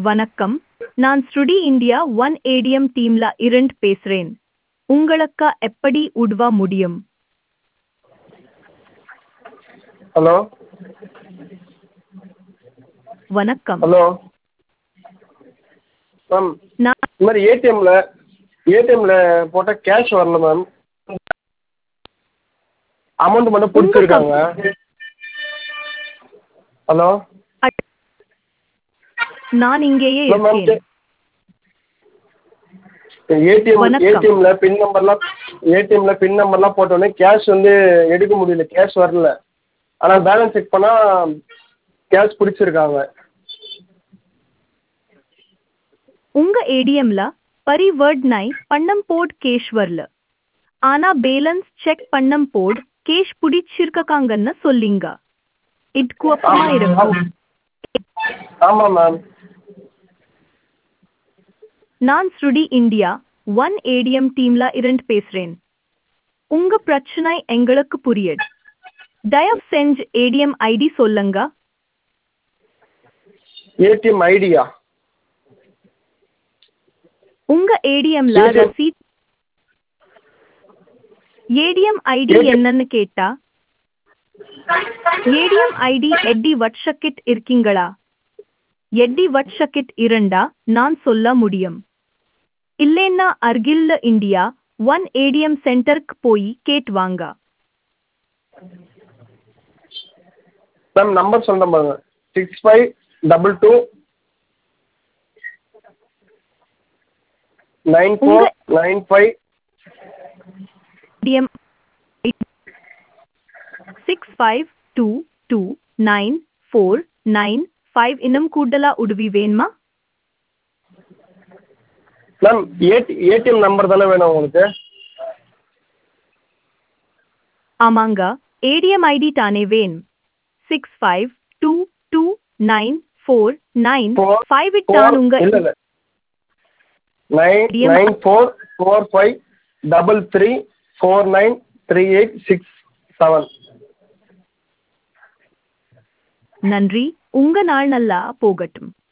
வணக்கம் நான் ஸ்ருடி இந்தியா ஒன் ஏடிஎம் டீம்ல இருந்து பேசுறேன் உங்களுக்கு எப்படி உதவ முடியும் ஹலோ வணக்கம் ஹலோ மேம் நான் இந்த மாதிரி ஏடிஎம்மில் ஏடிஎம்மில் போட்டால் கேஷ் வரல மேம் அமௌண்ட் மட்டும் பிடிச்சிருக்காங்க ஹலோ நான் இங்கேயே ஹலோ மேம் இருக்கேன் ஏடிஎம் வணக்கம். ஏடிஎம்மில் பின் நம்பர்லாம் ஏடிஎம்மில் பின் நம்பர்லாம் போட்டோடனே கேஷ் வந்து எடுக்க முடியல கேஷ் வரல ஆனால் பேலன்ஸ் செக் பண்ணால் கேஷ் பிடிச்சிருக்காங்க உங்க ஏடிஎம்ல பரிவர்த்தனை பண்ணம் போட் கேஷ் வரல ஆனா பேலன்ஸ் செக் பண்ணம் போட் கேஷ் பிடிச்சிருக்காங்கன்னு சொல்லிங்க இது குழப்பமா இருக்கும் ஆமாம் மேம் நான் ஸ்ருடி இந்தியா ஒன் ஏடிஎம் டீம்ல இருந்து பேசுறேன் உங்க பிரச்சனை எங்களுக்கு புரியுது தயவு செஞ்சு ஏடிஎம் ஐடி சொல்லுங்க ஏடிஎம் ஐடியா உங்க ஏடிஎம்ல ATM receipt ATM ID ATM என்னன்னு கேட்டா ஏடிஎம் ஐடி எட்டி வட்சக்கிட் இருக்கீங்களா எட்டி வட்சக்கிட் இருந்தா நான் சொல்ல முடியும் இல்லைன்னா அருகில்ல இந்தியா ஒன் ஏடிஎம் சென்டருக்கு போய் கேட் வாங்க மேம் நம்பர் சொல்கிறேன் பாருங்க six five double two nine four nine five ATM six five two two nine four nine five இன்னும் கூடுதலா உதவி வேணுமா மேம் ஏடி ஏடிஎம் நம்பர் தானே வேணும் உங்களுக்கு ஆமாங்க ஏடிஎம் ஐடி தானே வேணும் six five two two nine four nine Four, five four இட்டான் உங்க இல்லை இல்லை nine ATM nine four four five double three four nine three eight six seven நன்றி உங்க நாள் நல்லா போகட்டும்